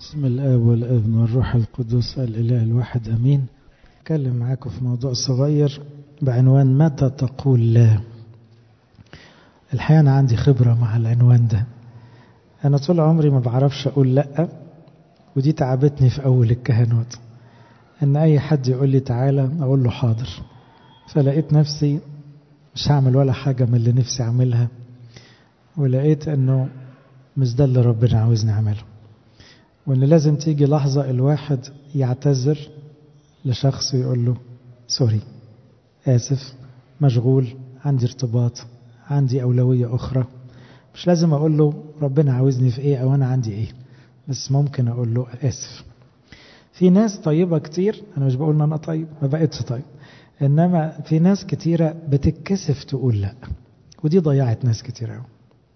بسم الآب والابن والروح القدس الإله الواحد أمين أتكلم معاكم في موضوع صغير بعنوان متى تقول لا الحقيقة أنا عندي خبرة مع العنوان ده أنا طول عمري ما بعرفش أقول لأ ودي تعبتني في أول الكهنوت إن أي حد يقول لي تعالى أقول له حاضر فلقيت نفسي مش هعمل ولا حاجة من اللي نفسي أعملها ولقيت إنه مش ده اللي ربنا عاوزني أعمله وإن لازم تيجي لحظة الواحد يعتذر لشخص ويقول له سوري آسف مشغول عندي ارتباط عندي أولوية أخرى مش لازم أقول له ربنا عاوزني في إيه أو أنا عندي إيه بس ممكن أقول له آسف في ناس طيبة كتير أنا مش بقول إن أنا طيب ما بقتش طيب إنما في ناس كتيرة بتتكسف تقول لأ ودي ضيعت ناس كتير أوي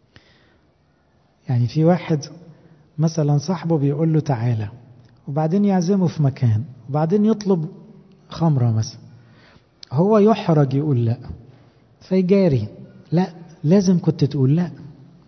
يعني في واحد مثلا صاحبه بيقول له تعالى وبعدين يعزمه في مكان وبعدين يطلب خمرة مثلا هو يحرج يقول لا فيجاري لا لازم كنت تقول لا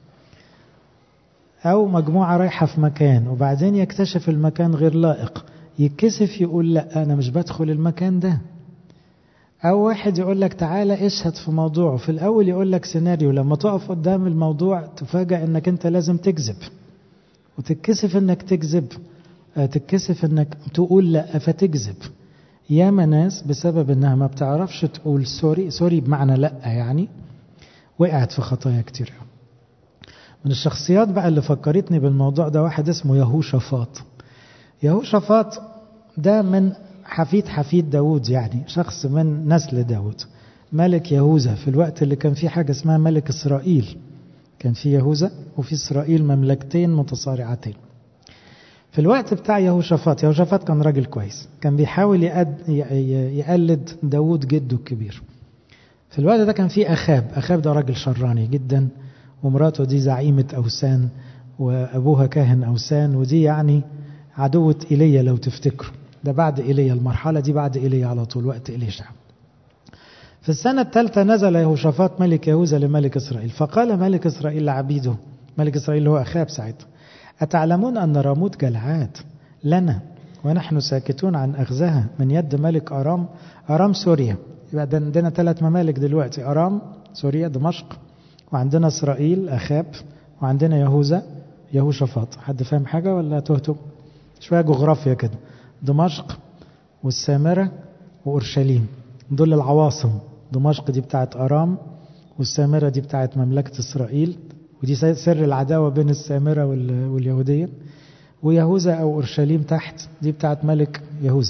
أو مجموعة رايحة في مكان وبعدين يكتشف المكان غير لائق يتكسف يقول لا أنا مش بدخل المكان ده أو واحد يقول لك تعالى اشهد في موضوعه في الأول يقول لك سيناريو لما تقف قدام الموضوع تفاجأ أنك أنت لازم تكذب وتتكسف أنك تكذب تتكسف أنك تقول لا فتكذب ياما ناس بسبب أنها ما بتعرفش تقول سوري سوري بمعنى لا يعني وقعت في خطايا كتير من الشخصيات بقى اللي فكرتني بالموضوع ده واحد اسمه يهوشافاط يهوشافاط ده من حفيد حفيد داود يعني شخص من نسل داود ملك يهوذا في الوقت اللي كان فيه حاجة اسمها ملك إسرائيل كان في يهوذا وفي إسرائيل مملكتين متصارعتين في الوقت بتاع يهوشافاط يهوشافاط كان راجل كويس كان بيحاول يقلد داود جده الكبير في الوقت ده كان في أخاب أخاب ده راجل شراني جدا ومراته دي زعيمة أوسان وأبوها كاهن أوسان ودي يعني عدوة إيليا لو تفتكروا ده بعد إيليا المرحلة دي بعد إيليا على طول وقت إليشع في السنة الثالثة نزل يهوشافاط ملك يهوذا لملك إسرائيل فقال ملك إسرائيل لعبيده ملك إسرائيل هو أخاب ساعتها أتعلمون أن راموت جلعاد لنا ونحن ساكتون عن أخذها من يد ملك أرام أرام سوريا يبقى عندنا ثلاث ممالك دلوقتي أرام سوريا دمشق وعندنا إسرائيل أخاب وعندنا يهوذا يهوشافاط حد فاهم حاجة ولا تهتم شوية جغرافيا كده دمشق والسامرة وأورشليم دول العواصم دمشق دي بتاعت أرام والسامرة دي بتاعت مملكة إسرائيل ودي سر العداوة بين السامرة واليهودية ويهوذا أو أورشليم تحت دي بتاعت ملك يهوذا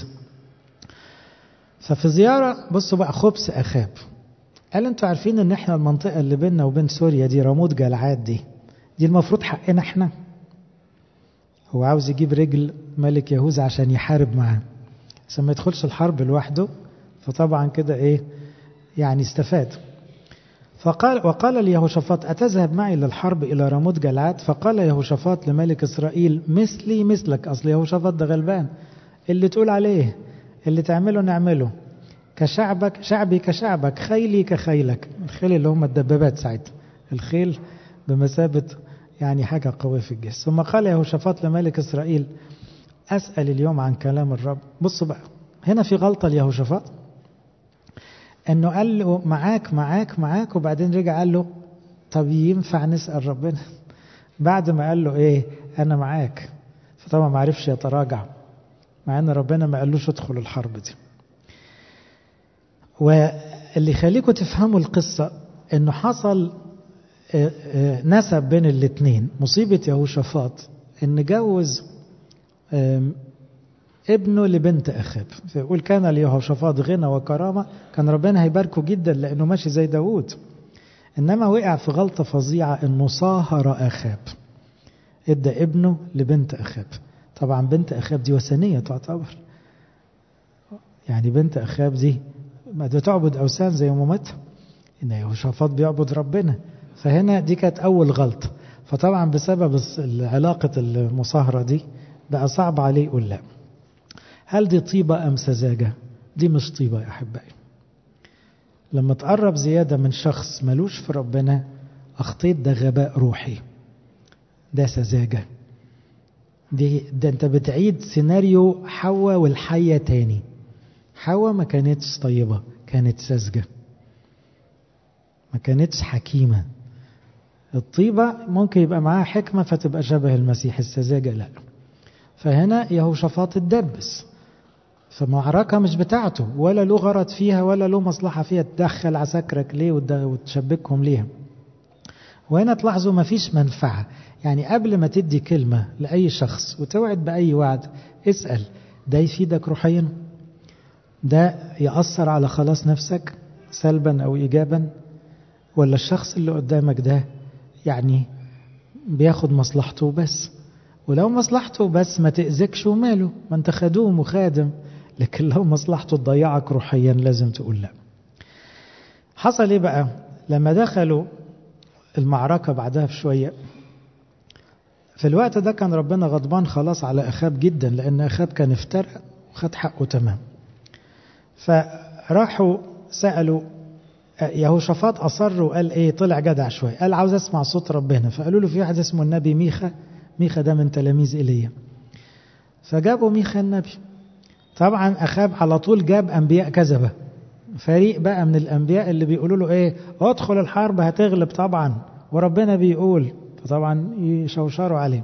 ففي زيارة بصوا بقى خبز أخاب قال انتوا عارفين ان احنا المنطقة اللي بيننا وبين سوريا دي راموت جلعاد دي دي المفروض حقنا احنا هو عاوز يجيب رجل ملك يهوذا عشان يحارب معاه عشان ما يدخلش الحرب لوحده فطبعا كده ايه يعني استفاد فقال وقال ليهوشافاط أتذهب معي للحرب إلى راموت جلعاد فقال يهوشافاط لملك إسرائيل مثلي مثلك أصل يهوشافاط ده غلبان اللي تقول عليه اللي تعمله نعمله كشعبك شعبي كشعبك خيلي كخيلك الخيل اللي هم الدبابات ساعتها الخيل بمثابة يعني حاجة قوية في الجيش ثم قال يهوشافاط لملك إسرائيل أسأل اليوم عن كلام الرب بصوا بقى هنا في غلطة ليهوشافاط انه قال له معاك معاك معاك وبعدين رجع قال له طب ينفع نسأل ربنا بعد ما قال له ايه انا معاك فطبعا ما عرفش يتراجع مع ان ربنا ما قالوش ادخل الحرب دي واللي يخليكم تفهموا القصة انه حصل نسب بين الاثنين مصيبة يهوشافاط ان جوز ابنه لبنت أخاب فيقول كان ليهوشافاط غنى وكرامة كان ربنا هيباركه جدا لأنه ماشي زي داود إنما وقع في غلطة فظيعة إنه صاهر أخاب ادى ابنه لبنت أخاب طبعا بنت أخاب دي وثنية تعتبر يعني بنت أخاب دي ما تعبد أوثان زي مامتها إن يهوشافاط بيعبد ربنا فهنا دي كانت أول غلطة فطبعا بسبب علاقة المصاهرة دي بقى صعب عليه يقول لا هل دي طيبة أم سذاجة دي مش طيبة يا أحبائي لما تقرب زيادة من شخص ملوش في ربنا أخطيت ده غباء روحي ده سذاجة دي ده انت بتعيد سيناريو حواء والحية تاني حواء ما كانتش طيبة كانت ساذجة ما كانتش حكيمة الطيبة ممكن يبقى معاها حكمة فتبقى شبه المسيح السذاجة لا فهنا يهوشافاط اتدبس فمعركة مش بتاعته ولا له غرض فيها ولا له مصلحة فيها تدخل عساكرك ليه وتشبكهم ليها وهنا تلاحظوا مفيش منفعة يعني قبل ما تدي كلمة لأي شخص وتوعد بأي وعد اسأل ده يفيدك روحيا ده يأثر على خلاص نفسك سلبا أو إيجابا ولا الشخص اللي قدامك ده يعني بياخد مصلحته بس ولو مصلحته بس ما تأذكش وماله ما انت خدوم وخادم لكن لو مصلحته تضيعك روحيا لازم تقول لا حصل ايه بقى لما دخلوا المعركة بعدها بشوية في الوقت ده كان ربنا غضبان خلاص على أخاب جدا لأن أخاب كان افترى وخد حقه تمام فراحوا سألوا يهوشافاط أصر وقال إيه طلع جدع شوية قال عاوز أسمع صوت ربنا فقالوا له في واحد اسمه النبي ميخا ميخا ده من تلاميذ إيليا فجابوا ميخا النبي طبعا أخاب على طول جاب أنبياء كذبة فريق بقى من الأنبياء اللي بيقولوا له إيه ادخل الحرب هتغلب طبعا وربنا بيقول فطبعا يشوشروا عليه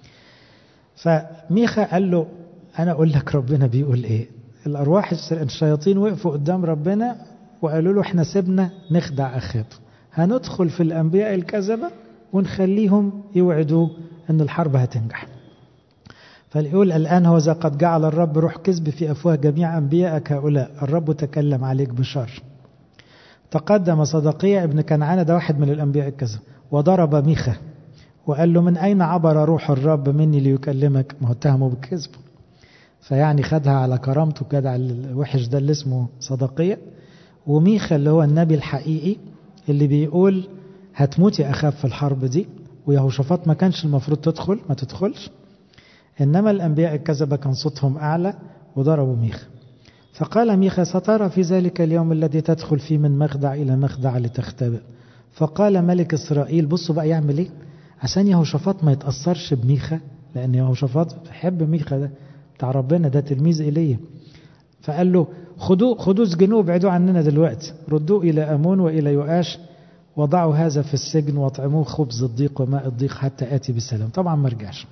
فميخا قال له أنا أقول لك ربنا بيقول إيه الأرواح الشياطين وقفوا قدام ربنا وقالوا له احنا سيبنا نخدع أخاب هندخل في الأنبياء الكذبة ونخليهم يوعدوا أن الحرب هتنجح فيقول الآن هو قد جعل الرب روح كذب في أفواه جميع أنبيائك هؤلاء الرب تكلم عليك بشر تقدم صدقية ابن كنعان ده واحد من الأنبياء الكذب وضرب ميخا وقال له من أين عبر روح الرب مني ليكلمك ما هو اتهمه بالكذب فيعني خدها على كرامته كده الوحش ده اللي اسمه صدقية وميخا اللي هو النبي الحقيقي اللي بيقول هتموت يا أخاف في الحرب دي ويهوشافاط ما كانش المفروض تدخل ما تدخلش إنما الأنبياء الكذبة كان صوتهم أعلى وضربوا ميخا فقال ميخا سترى في ذلك اليوم الذي تدخل فيه من مخدع إلى مخدع لتختبئ فقال ملك إسرائيل بصوا بقى يعمل إيه عشان يهوشافاط ما يتأثرش بميخا لأن يهوشافاط بيحب ميخا ده بتاع ربنا ده تلميذ إيليا فقال له خدوه خدوه اسجنوه ابعدوه عننا دلوقتي ردوه إلى أمون وإلى يؤاش وضعوا هذا في السجن واطعموه خبز الضيق وماء الضيق حتى آتي بالسلام طبعا ما رجعش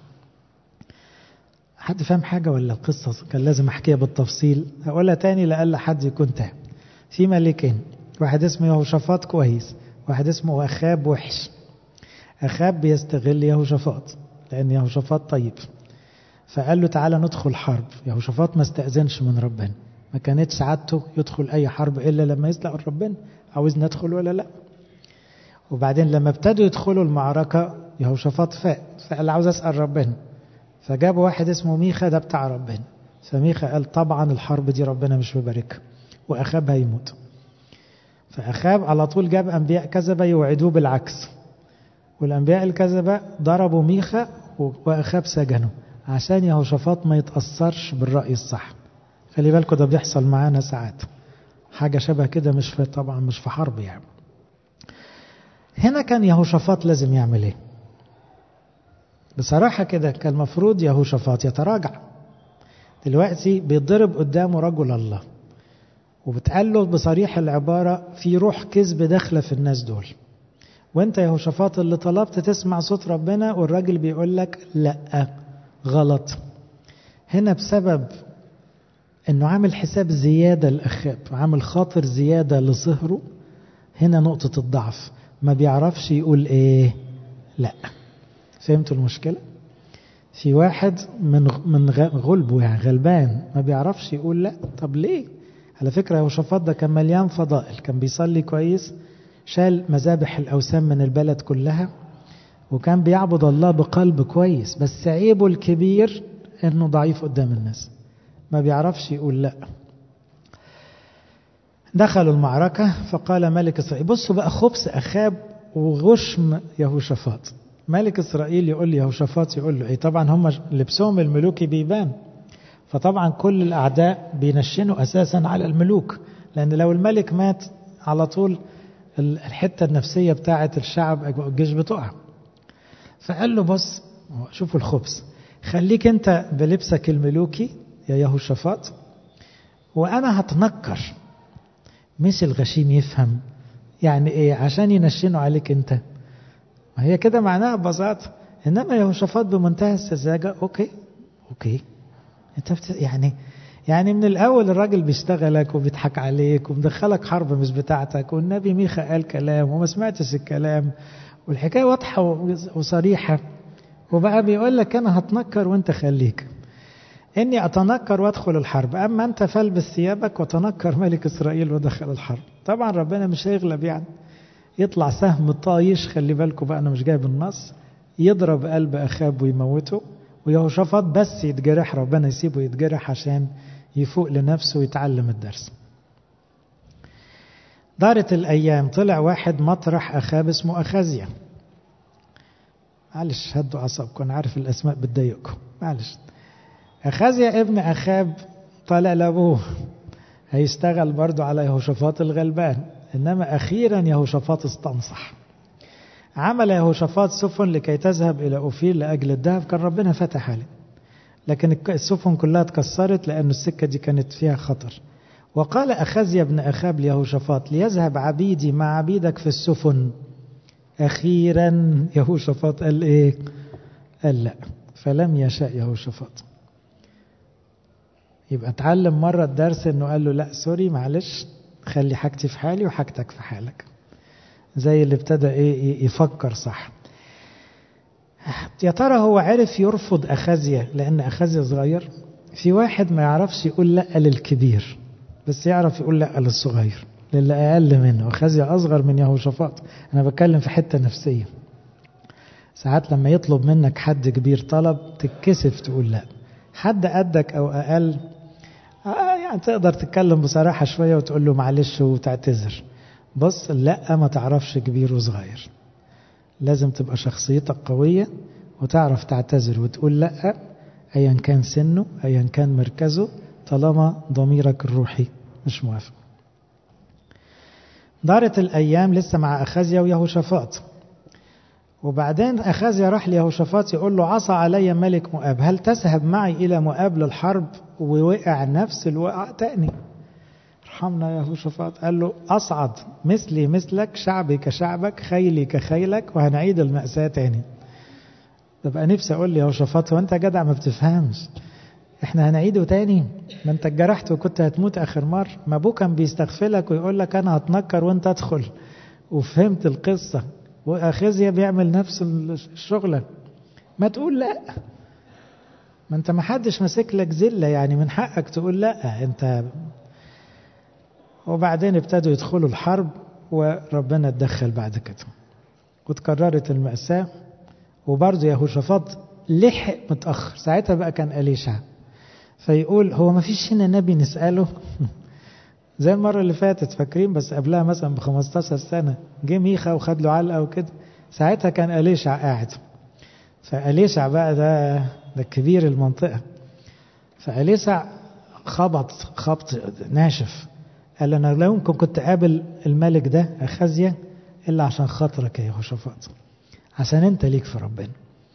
حد فاهم حاجة ولا القصة كان لازم أحكيها بالتفصيل هقولها تاني لألا حد يكون تاه في ملكين واحد اسمه يهوشافاط كويس واحد اسمه أخاب وحش أخاب بيستغل يهوشافاط لأن يهوشافاط طيب فقال له تعالى ندخل حرب يهوشافاط ما استأذنش من ربنا ما كانتش سعادته يدخل أي حرب إلا لما يسلق ربنا عاوز ندخل ولا لا وبعدين لما ابتدوا يدخلوا المعركة يهوشافاط فاق فقال عاوز أسأل ربنا فجابوا واحد اسمه ميخا ده بتاع ربنا فميخا قال طبعا الحرب دي ربنا مش مباركها وأخاب هيموت فأخاب على طول جاب أنبياء كذبة يوعدوه بالعكس والأنبياء الكذبة ضربوا ميخا وأخاب سجنه عشان يهوشافاط ما يتأثرش بالرأي الصح خلي بالكم ده بيحصل معانا ساعات حاجة شبه كده مش في طبعا مش في حرب يعني هنا كان يهوشافاط لازم يعمل ايه بصراحة كده كان المفروض يهوشافاط يتراجع دلوقتي بيتضرب قدامه رجل الله وبتقال له بصريح العبارة في روح كذب داخلة في الناس دول وانت يا هوشافاط اللي طلبت تسمع صوت ربنا والراجل بيقول لك لا غلط هنا بسبب انه عامل حساب زيادة الأخاب عامل خاطر زيادة لصهره هنا نقطة الضعف ما بيعرفش يقول ايه لا فهمتوا المشكلة في واحد من من غلبه يعني غلبان ما بيعرفش يقول لا طب ليه على فكرة يهوشافاط ده كان مليان فضائل كان بيصلي كويس شال مذابح الأوثان من البلد كلها وكان بيعبد الله بقلب كويس بس عيبه الكبير انه ضعيف قدام الناس ما بيعرفش يقول لا دخلوا المعركة فقال ملك إسرائيل بصوا بقى خبث أخاب وغشم يهوشافاط ملك إسرائيل يقول لي يهوشافاط يقول له إيه طبعا هم لبسهم الملوكي بيبان فطبعا كل الأعداء بينشنوا أساسا على الملوك لأن لو الملك مات على طول الحتة النفسية بتاعة الشعب الجيش بتقع فقال له بص شوفوا الخبز خليك انت بلبسك الملوكي يا يهوشافاط وانا هتنكر مش الغشيم يفهم يعني ايه عشان ينشنوا عليك انت ما هي كده معناها ببساطه انما يهوشافاط بمنتهى السذاجه اوكي اوكي انت بت... يعني يعني من الاول الراجل بيشتغلك وبيضحك عليك ومدخلك حرب مش بتاعتك والنبي ميخا قال كلام وما سمعتش الكلام والحكايه واضحه وصريحه وبقى بيقول لك انا هتنكر وانت خليك اني اتنكر وادخل الحرب اما انت فالبس ثيابك وتنكر ملك اسرائيل ودخل الحرب طبعا ربنا مش هيغلب يعني يطلع سهم طايش خلي بالكم بقى انا مش جايب النص يضرب قلب اخاب ويموته ويهوشافاط بس يتجرح ربنا يسيبه يتجرح عشان يفوق لنفسه ويتعلم الدرس دارت الأيام طلع واحد مطرح أخاب اسمه أخازيا معلش هدوا أعصابكم أنا عارف الأسماء بتضايقكم معلش أخازيا ابن أخاب طلع لأبوه هيشتغل برضه على يهوشافاط الغلبان إنما أخيرا يهوشافاط استنصح عمل يهوشافاط سفن لكي تذهب إلى أوفير لأجل الذهب كان ربنا فتح عليه لكن السفن كلها اتكسرت لأن السكة دي كانت فيها خطر وقال أخزي بن أخاب ليهوشافاط ليذهب عبيدي مع عبيدك في السفن أخيرا يهوشافاط قال إيه قال لا فلم يشاء يهوشافاط يبقى اتعلم مرة الدرس انه قال له لا سوري معلش خلي حاجتي في حالي وحاجتك في حالك زي اللي ابتدى ايه يفكر صح يا ترى هو عرف يرفض أخازيا لأن أخازيا صغير في واحد ما يعرفش يقول لا للكبير بس يعرف يقول لا للصغير للي أقل منه أخازيا أصغر من يهوشافاط أنا بتكلم في حتة نفسية ساعات لما يطلب منك حد كبير طلب تتكسف تقول لا حد قدك أو أقل آه يعني تقدر تتكلم بصراحة شوية وتقول له معلش وتعتذر بص لا ما تعرفش كبير وصغير لازم تبقى شخصيتك قوية وتعرف تعتذر وتقول لا أيا كان سنه أيا كان مركزه طالما ضميرك الروحي مش موافق دارت الأيام لسه مع أخازيا ويهوشافاط وبعدين أخازيا راح ليهوشافاط يقول له عصى علي ملك مؤاب هل تذهب معي إلى مؤاب للحرب ووقع نفس الوقع تاني ارحمنا يا يهوشافاط قال له أصعد مثلي مثلك شعبي كشعبك خيلي كخيلك وهنعيد المأساة تاني ببقى نفسي أقول لي يا يهوشافاط هو أنت جدع ما بتفهمش احنا هنعيده تاني ما انت اتجرحت وكنت هتموت اخر مرة ما ابوه كان بيستغفلك ويقول لك انا هتنكر وانت ادخل وفهمت القصة واخزيا بيعمل نفس الشغلة ما تقول لا ما انت ما حدش ماسك لك زلة يعني من حقك تقول لا انت وبعدين ابتدوا يدخلوا الحرب وربنا اتدخل بعد كده وتكررت المأساة وبرضه يهوشافاط لحق متأخر ساعتها بقى كان أليشع فيقول هو ما فيش هنا نبي نسأله زي المرة اللي فاتت فاكرين بس قبلها مثلا ب 15 سنة جه ميخا وخد له علقة وكده ساعتها كان أليشع قاعد فأليشع بقى ده ده كبير المنطقة فأليشع خبط خبط ناشف قال انا لا يمكن كنت قابل الملك ده اخازيا الا عشان خاطرك يا يهوشافاط عشان انت ليك في ربنا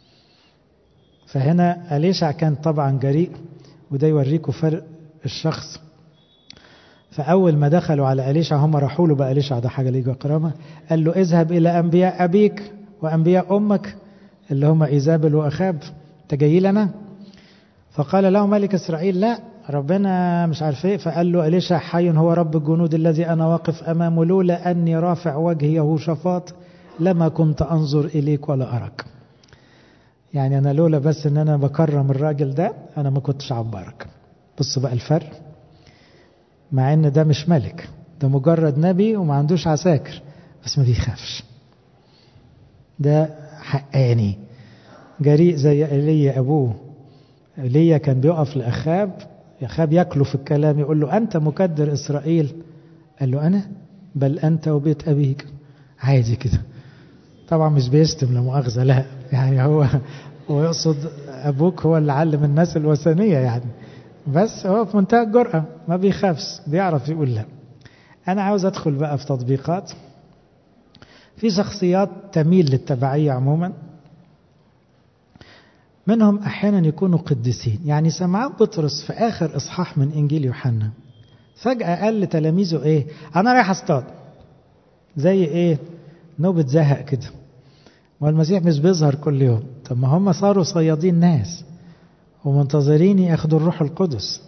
فهنا أليشع كان طبعا جريء وده يوريكم فرق الشخص فأول ما دخلوا على أليشع هم راحوا له بقى أليشع ده حاجة ليجا قرامة قال له اذهب إلى أنبياء أبيك وأنبياء أمك اللي هم إيزابل وأخاب أنت جاي لنا فقال له ملك إسرائيل لا ربنا مش عارف ايه فقال له أليشع حي هو رب الجنود الذي أنا واقف أمامه لولا أني رافع وجهي يهوشافاط لما كنت أنظر إليك ولا أراك يعني أنا لولا بس أن أنا بكرم الراجل ده أنا ما كنتش عبرك بص بقى الفرق مع أن ده مش ملك ده مجرد نبي وما عندوش عساكر بس ما بيخافش ده حقاني جريء زي ايليا أبوه ايليا كان بيقف لأخاب أخاب ياكله في الكلام يقول له أنت مكدر إسرائيل قال له أنا بل أنت وبيت أبيك عادي كده طبعا مش بيشتم لا مؤاخذة لا يعني هو هو يقصد أبوك هو اللي علم الناس الوثنية يعني بس هو في منتهى الجرأة ما بيخافش بيعرف يقول لا أنا عاوز أدخل بقى في تطبيقات في شخصيات تميل للتبعية عموما منهم أحيانا يكونوا قديسين يعني سمعان بطرس في آخر إصحاح من إنجيل يوحنا فجأة قال لتلاميذه إيه أنا رايح أصطاد زي إيه نوبة زهق كده والمسيح مش بيظهر كل يوم طب ما هم صاروا صيادين ناس ومنتظرين ياخدوا الروح القدس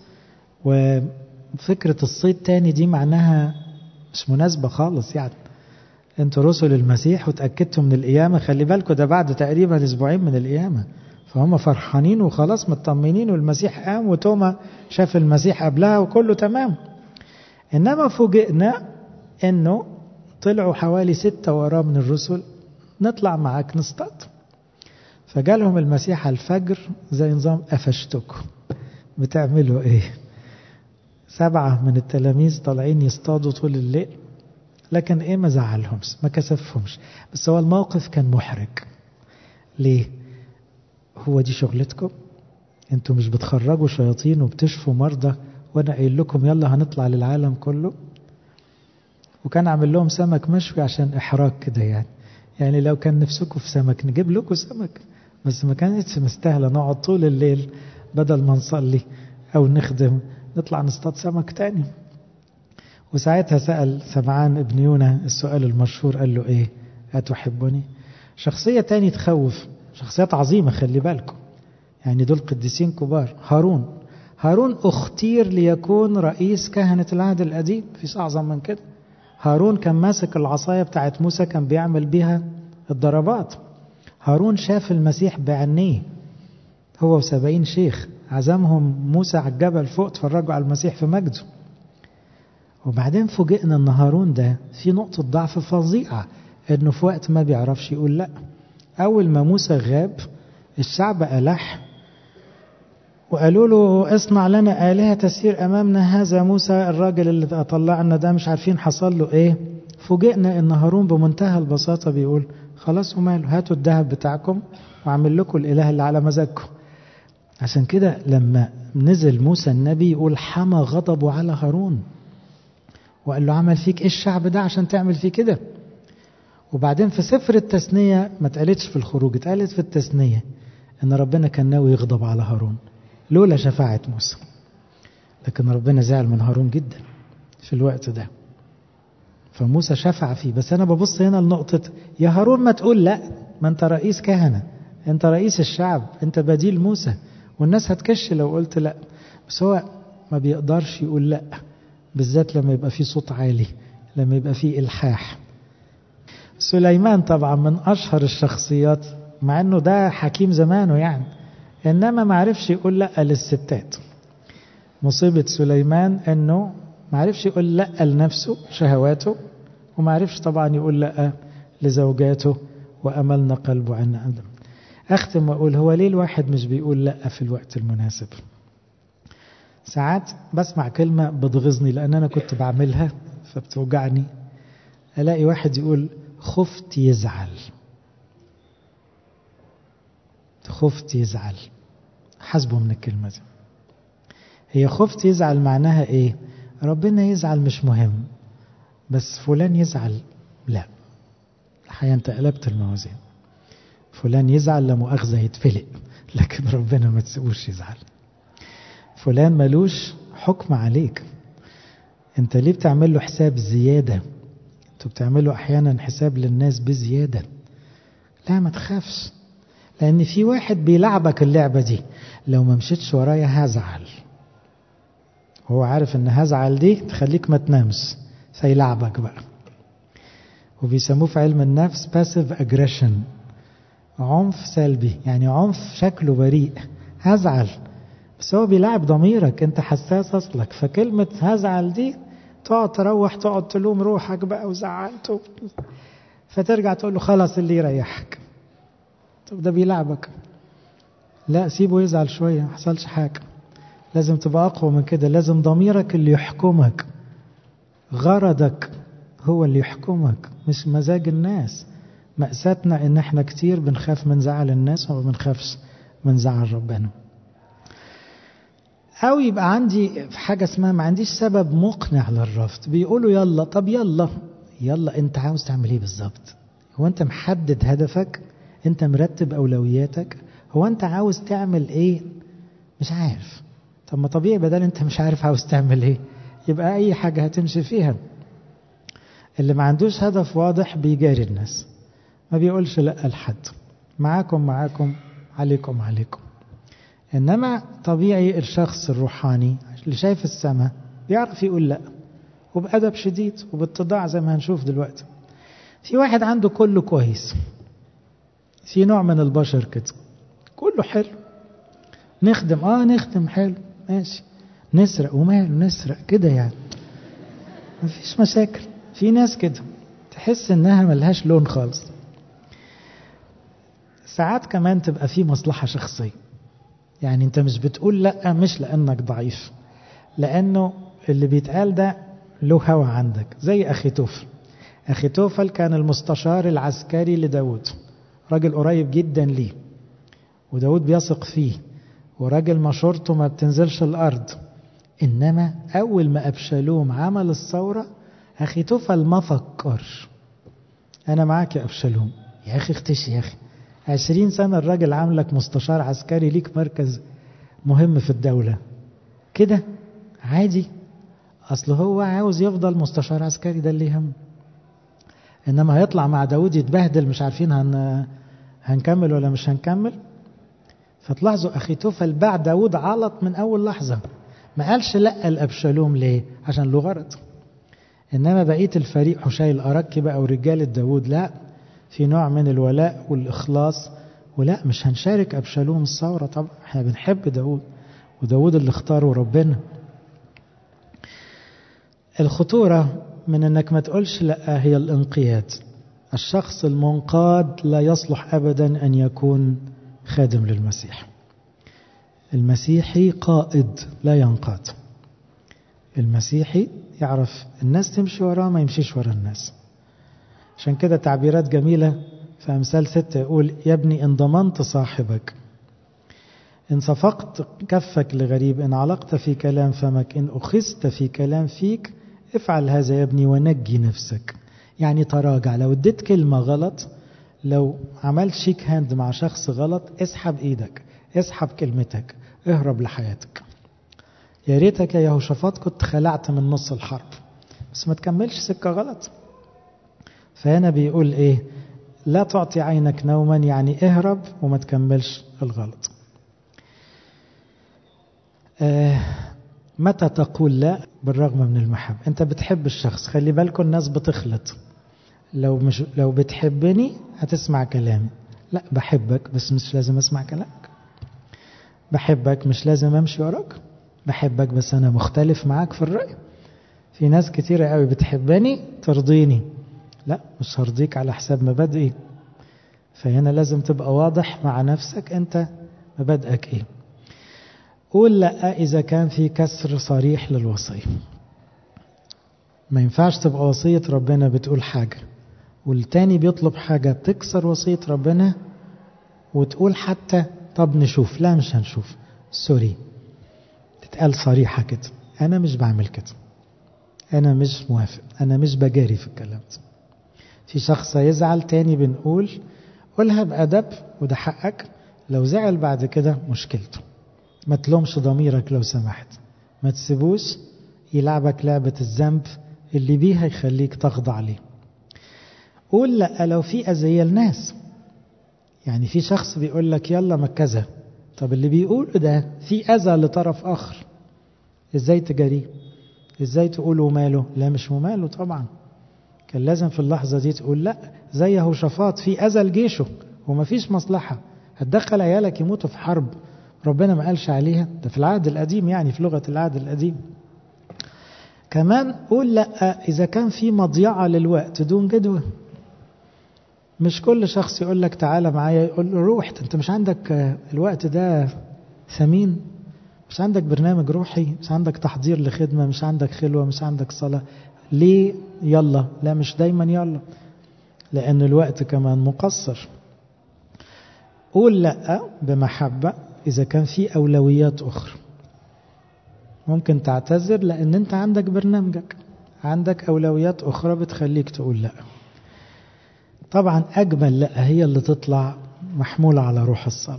وفكرة الصيد تاني دي معناها مش مناسبة خالص يعني انتوا رسل المسيح وتأكدتوا من القيامة خلي بالكم ده بعد تقريبا اسبوعين من القيامة فهم فرحانين وخلاص مطمنين والمسيح قام وتوما شاف المسيح قبلها وكله تمام انما فوجئنا انه طلعوا حوالي ستة وراه من الرسل نطلع معاك نصطاد فجالهم المسيح على الفجر زي نظام قفشتكم بتعملوا ايه سبعة من التلاميذ طالعين يصطادوا طول الليل لكن ايه ما زعلهمش ما كسفهمش بس هو الموقف كان محرج ليه هو دي شغلتكم انتوا مش بتخرجوا شياطين وبتشفوا مرضى وانا قايل لكم يلا هنطلع للعالم كله وكان عامل لهم سمك مشوي عشان احراج كده يعني يعني لو كان نفسكم في سمك نجيب لكم سمك بس ما كانتش مستاهله نقعد طول الليل بدل ما نصلي او نخدم نطلع نصطاد سمك تاني وساعتها سأل سمعان ابن يونا السؤال المشهور قال له ايه أتحبني شخصية تاني تخوف شخصيات عظيمة خلي بالكم يعني دول قديسين كبار هارون هارون اختير ليكون رئيس كهنة العهد القديم في أعظم من كده هارون كان ماسك العصاية بتاعت موسى كان بيعمل بيها الضربات هارون شاف المسيح بعينيه هو وسبعين شيخ عزمهم موسى على الجبل فوق تفرجوا على المسيح في مجده وبعدين فوجئنا ان هارون ده في نقطة ضعف فظيعة انه في وقت ما بيعرفش يقول لا اول ما موسى غاب الشعب ألح وقالوا له اصنع لنا آلهة تسير أمامنا هذا موسى الراجل اللي طلعنا ده مش عارفين حصل له ايه فوجئنا ان هارون بمنتهى البساطة بيقول خلاص وماله هاتوا الذهب بتاعكم واعمل لكم الإله اللي على مزاجكم عشان كده لما نزل موسى النبي يقول حمى غضبه على هارون وقال له عمل فيك ايه الشعب ده عشان تعمل فيه كده وبعدين في سفر التثنية ما اتقالتش في الخروج اتقالت في التثنية ان ربنا كان ناوي يغضب على هارون لولا شفاعة موسى لكن ربنا زعل من هارون جدا في الوقت ده فموسى شفع فيه بس انا ببص هنا لنقطة يا هارون ما تقول لا ما انت رئيس كهنة انت رئيس الشعب انت بديل موسى والناس هتكش لو قلت لا بس هو ما بيقدرش يقول لا بالذات لما يبقى فيه صوت عالي لما يبقى فيه إلحاح سليمان طبعا من أشهر الشخصيات مع أنه ده حكيم زمانه يعني إنما ما عرفش يقول لأ للستات مصيبة سليمان أنه ما عرفش يقول لأ لنفسه شهواته وما عرفش طبعا يقول لأ لزوجاته وأملنا قلبه عن أدم أختم وأقول هو ليه الواحد مش بيقول لأ في الوقت المناسب ساعات بسمع كلمة بتغيظني لأن أنا كنت بعملها فبتوجعني ألاقي واحد يقول خفت يزعل خفت يزعل حسبه من الكلمة دي هي خفت يزعل معناها إيه ربنا يزعل مش مهم بس فلان يزعل لا الحقيقة أنت قلبت الموازين فلان يزعل لا مؤاخذة يتفلق لكن ربنا ما تسيبوش يزعل فلان ملوش حكم عليك انت ليه بتعمل له حساب زيادة انتوا بتعملوا احيانا حساب للناس بزيادة لا ما تخافش لان في واحد بيلعبك اللعبة دي لو ما مشيتش ورايا هزعل هو عارف ان هزعل دي تخليك ما تنامش فيلعبك بقى وبيسموه في علم النفس passive aggression عنف سلبي يعني عنف شكله بريء هزعل بس هو بيلعب ضميرك انت حساس اصلك فكلمة هزعل دي تقعد تروح تقعد تلوم روحك بقى وزعلت فترجع تقول له خلاص اللي يريحك طب ده بيلعبك لا سيبه يزعل شوية ما حصلش حاجة لازم تبقى أقوى من كده لازم ضميرك اللي يحكمك غرضك هو اللي يحكمك مش مزاج الناس مأساتنا ان احنا كتير بنخاف من زعل الناس وما بنخافش من زعل ربنا أو يبقى عندي حاجة اسمها ما عنديش سبب مقنع للرفض بيقولوا يلا طب يلا يلا أنت عاوز تعمل إيه بالظبط هو أنت محدد هدفك أنت مرتب أولوياتك هو انت عاوز تعمل ايه مش عارف طب ما طبيعي بدل انت مش عارف عاوز تعمل ايه يبقى اي حاجة هتمشي فيها اللي ما عندوش هدف واضح بيجاري الناس ما بيقولش لا لحد معاكم معاكم عليكم عليكم انما طبيعي الشخص الروحاني اللي شايف السماء بيعرف يقول لا وبأدب شديد وباتضاع زي ما هنشوف دلوقتي في واحد عنده كله كويس في نوع من البشر كده كله حلو نخدم اه نخدم حلو ماشي نسرق وماله نسرق كده يعني مفيش مشاكل في ناس كده تحس انها ملهاش لون خالص ساعات كمان تبقى في مصلحة شخصية يعني انت مش بتقول لا مش لانك ضعيف لانه اللي بيتقال ده له هوى عندك زي اخي توفل اخي توفل كان المستشار العسكري لداود راجل قريب جدا ليه وداود بيثق فيه وراجل مشورته ما بتنزلش الارض انما اول ما ابشالوم عمل الثوره اخي توفل ما فكرش انا معاك يا ابشالوم يا اخي اختشي يا اخي عشرين سنة الراجل عاملك مستشار عسكري ليك مركز مهم في الدولة كده عادي أصل هو عاوز يفضل مستشار عسكري ده اللي يهمه إنما هيطلع مع داود يتبهدل مش عارفين هن هنكمل ولا مش هنكمل فتلاحظوا أخي توفل باع داود علط من أول لحظة ما قالش لا لأبشالوم ليه عشان له غرض إنما بقية الفريق حشاي الأركي بقى ورجالة داود لا في نوع من الولاء والإخلاص ولا مش هنشارك أبشالوم الثورة طبعا احنا بنحب داود وداود اللي اختاره ربنا الخطورة من انك ما تقولش لا هي الانقياد الشخص المنقاد لا يصلح ابدا ان يكون خادم للمسيح المسيحي قائد لا ينقاد المسيحي يعرف الناس تمشي وراه ما يمشيش ورا الناس عشان كده تعبيرات جميلة في أمثال ستة يقول يا ابني إن ضمنت صاحبك إن صفقت كفك لغريب إن علقت في كلام فمك إن أخذت في كلام فيك افعل هذا يا ابني ونجي نفسك يعني تراجع لو اديت كلمة غلط لو عملت شيك هاند مع شخص غلط اسحب ايدك اسحب كلمتك اهرب لحياتك يا ريتك يا يهوشافاط كنت خلعت من نص الحرب بس ما تكملش سكة غلط فهنا بيقول ايه لا تعطي عينك نوما يعني اهرب وما تكملش الغلط آه متى تقول لا بالرغم من المحبة انت بتحب الشخص خلي بالكم الناس بتخلط لو مش لو بتحبني هتسمع كلامي لا بحبك بس مش لازم اسمع كلامك بحبك مش لازم امشي وراك بحبك بس انا مختلف معاك في الرأي في ناس كتيرة قوي بتحبني ترضيني لا مش هرضيك على حساب مبادئي فهنا لازم تبقى واضح مع نفسك انت مبادئك ايه قول لا إذا كان في كسر صريح للوصية ما ينفعش تبقى وصية ربنا بتقول حاجة والتاني بيطلب حاجة بتكسر وصية ربنا وتقول حتى طب نشوف لا مش هنشوف سوري تتقال صريحة كده أنا مش بعمل كده أنا مش موافق أنا مش بجاري في الكلام ده في شخص يزعل تاني بنقول قولها بأدب وده حقك لو زعل بعد كده مشكلته ما تلومش ضميرك لو سمحت ما تسيبوش يلعبك لعبة الذنب اللي بيها يخليك تخضع ليه قول لا لو في أذية الناس يعني في شخص بيقول لك يلا ما كذا طب اللي بيقوله ده في أذى لطرف آخر ازاي تجاريه ازاي تقوله ماله لا مش مماله طبعا كان لازم في اللحظة دي تقول لا زي يهوشافاط في أذى لجيشه ومفيش مصلحة هتدخل عيالك يموتوا في حرب ربنا ما قالش عليها ده في العهد القديم يعني في لغة العهد القديم كمان قول لا إذا كان في مضيعة للوقت دون جدوى مش كل شخص يقول لك تعالى معايا يقول له روح انت مش عندك الوقت ده ثمين مش عندك برنامج روحي مش عندك تحضير لخدمة مش عندك خلوة مش عندك صلاة ليه يلا لا مش دايما يلا لأن الوقت كمان مقصر قول لا بمحبة إذا كان في أولويات أخرى ممكن تعتذر لأن أنت عندك برنامجك عندك أولويات أخرى بتخليك تقول لا طبعا أجمل لا هي اللي تطلع محمولة على روح الصلاة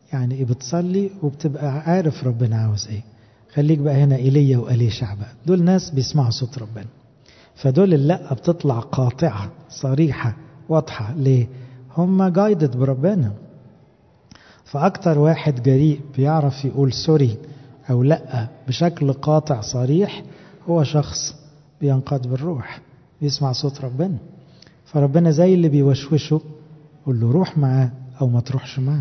يعني ايه بتصلي وبتبقى عارف ربنا عاوز ايه خليك بقى هنا ايليا واليشع بقى دول ناس بيسمعوا صوت ربنا فدول اللا بتطلع قاطعه صريحه واضحه ليه هم جايدد بربنا فاكتر واحد جريء بيعرف يقول سوري او لا بشكل قاطع صريح هو شخص بينقاد بالروح بيسمع صوت ربنا فربنا زي اللي بيوشوشه قول له روح معاه او ما تروحش معاه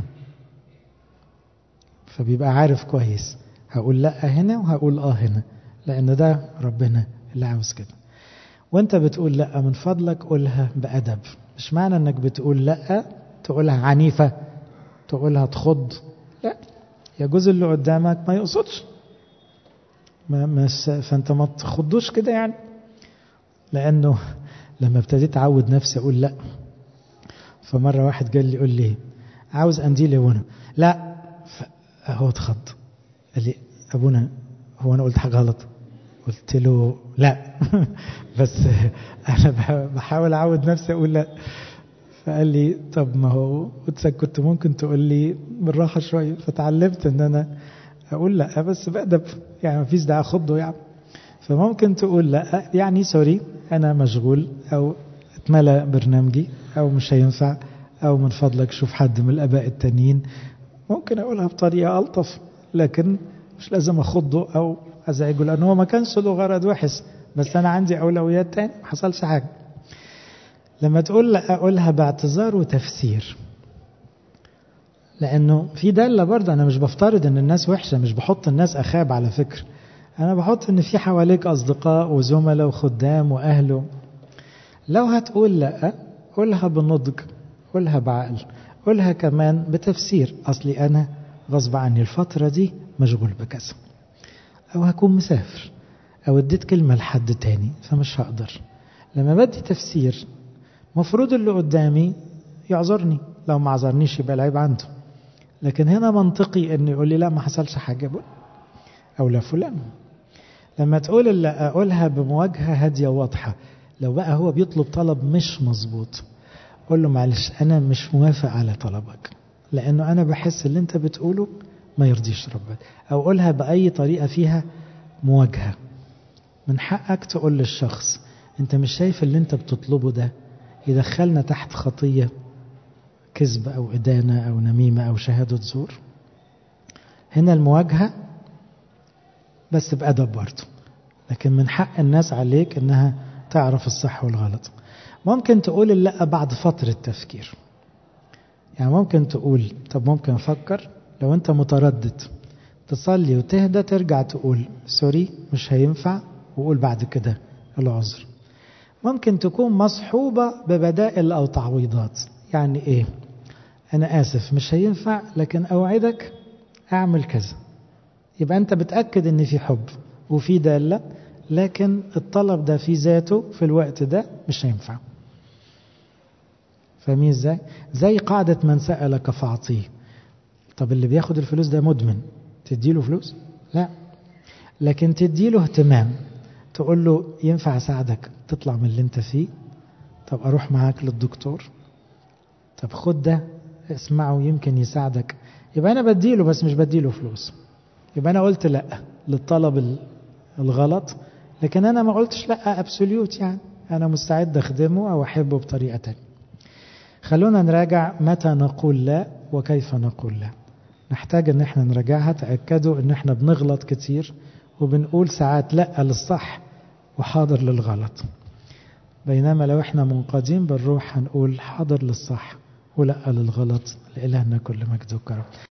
فبيبقى عارف كويس هقول لا هنا وهقول اه هنا لان ده ربنا اللي عاوز كده وانت بتقول لا من فضلك قولها بادب مش معنى انك بتقول لا تقولها عنيفه تقولها تخض لا يجوز اللي قدامك ما يقصدش ما مس فانت ما تخضوش كده يعني لانه لما ابتديت اعود نفسي اقول لا فمره واحد قال لي قول لي عاوز قنديل وانا لا هو اتخض قال لي ابونا هو انا قلت حاجه غلط قلت له لا بس انا بحاول اعود نفسي اقول لا فقال لي طب ما هو قدسك كنت ممكن تقول لي بالراحه شويه فتعلمت ان انا اقول لا بس بادب يعني ما فيش داعي اخضه يعني فممكن تقول لا يعني سوري انا مشغول او اتملى برنامجي او مش هينفع او من فضلك شوف حد من الاباء التانيين ممكن اقولها بطريقه الطف لكن مش لازم اخضه او ازعجه لان هو ما كانش له غرض وحش بس انا عندي اولويات تاني ما حصلش حاجه لما تقول لا اقولها باعتذار وتفسير لانه في داله برضه انا مش بفترض ان الناس وحشه مش بحط الناس اخاب على فكره انا بحط ان في حواليك اصدقاء وزملاء وخدام واهله لو هتقول لا قولها بنضج قولها بعقل قولها كمان بتفسير اصلي انا غصب عني الفتره دي مشغول بكذا او هكون مسافر او اديت كلمه لحد تاني فمش هقدر لما بدي تفسير مفروض اللي قدامي يعذرني لو ما عذرنيش يبقى العيب عنده لكن هنا منطقي انه يقول لي لا ما حصلش حاجه بقى او لا فلان لما تقول اللي اقولها بمواجهه هاديه واضحه لو بقى هو بيطلب طلب مش مظبوط قول له معلش انا مش موافق على طلبك لانه انا بحس اللي انت بتقوله ما يرضيش ربنا او قولها باي طريقه فيها مواجهه من حقك تقول للشخص انت مش شايف اللي انت بتطلبه ده يدخلنا تحت خطيه كذب او ادانه او نميمه او شهاده زور هنا المواجهه بس بادب برضه لكن من حق الناس عليك انها تعرف الصح والغلط ممكن تقول اللا بعد فتره تفكير يعني ممكن تقول طب ممكن افكر لو انت متردد تصلي وتهدى ترجع تقول سوري مش هينفع وقول بعد كده العذر ممكن تكون مصحوبة ببدائل أو تعويضات يعني إيه أنا آسف مش هينفع لكن أوعدك أعمل كذا يبقى أنت بتأكد إن في حب وفي دالة لكن الطلب ده في ذاته في الوقت ده مش هينفع فاهمين ازاي؟ زي قاعدة من سألك فأعطيه طب اللي بياخد الفلوس ده مدمن تديله فلوس؟ لا لكن تديله اهتمام تقول له ينفع اساعدك تطلع من اللي انت فيه طب اروح معاك للدكتور طب خد ده اسمعه يمكن يساعدك يبقى انا بديله بس مش بديله فلوس يبقى انا قلت لا للطلب الغلط لكن انا ما قلتش لا ابسوليوت يعني انا مستعد اخدمه او احبه بطريقه تانية خلونا نراجع متى نقول لا وكيف نقول لا نحتاج ان احنا نراجعها تاكدوا ان احنا بنغلط كتير وبنقول ساعات لا للصح وحاضر للغلط بينما لو احنا منقادين بالروح هنقول حاضر للصح ولا للغلط لإلهنا كل مجد وكرم